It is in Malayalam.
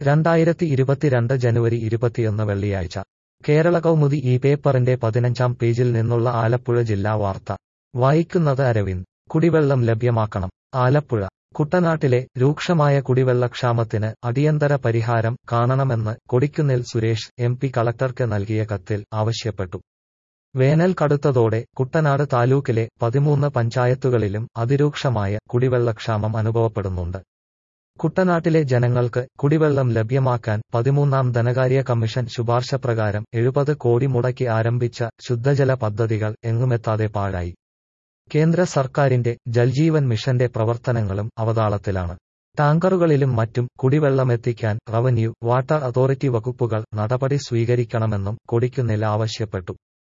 രണ്ടായിരത്തി ഇരുപത്തിരണ്ട് ജനുവരി ഇരുപത്തിയൊന്ന് വെള്ളിയാഴ്ച കേരള കൗമുദി ഈ പേപ്പറിന്റെ പതിനഞ്ചാം പേജിൽ നിന്നുള്ള ആലപ്പുഴ ജില്ലാ വാർത്ത വായിക്കുന്നത് അരവിന്ദ് കുടിവെള്ളം ലഭ്യമാക്കണം ആലപ്പുഴ കുട്ടനാട്ടിലെ രൂക്ഷമായ കുടിവെള്ളക്ഷാമത്തിന് അടിയന്തര പരിഹാരം കാണണമെന്ന് കൊടിക്കുന്നിൽ സുരേഷ് എം പി കളക്ടർക്ക് നൽകിയ കത്തിൽ ആവശ്യപ്പെട്ടു വേനൽ കടുത്തതോടെ കുട്ടനാട് താലൂക്കിലെ പതിമൂന്ന് പഞ്ചായത്തുകളിലും അതിരൂക്ഷമായ കുടിവെള്ളക്ഷാമം അനുഭവപ്പെടുന്നുണ്ട് കുട്ടനാട്ടിലെ ജനങ്ങൾക്ക് കുടിവെള്ളം ലഭ്യമാക്കാൻ പതിമൂന്നാം ധനകാര്യ കമ്മീഷൻ ശുപാർശ പ്രകാരം എഴുപത് കോടി മുടക്കി ആരംഭിച്ച ശുദ്ധജല പദ്ധതികൾ എങ്ങുമെത്താതെ പാഴായി കേന്ദ്ര സർക്കാരിന്റെ ജൽജീവൻ മിഷന്റെ പ്രവർത്തനങ്ങളും അവതാളത്തിലാണ് ടാങ്കറുകളിലും മറ്റും കുടിവെള്ളമെത്തിക്കാൻ റവന്യൂ വാട്ടർ അതോറിറ്റി വകുപ്പുകൾ നടപടി സ്വീകരിക്കണമെന്നും കൊടിക്കുന്നിൽ ആവശ്യപ്പെട്ടു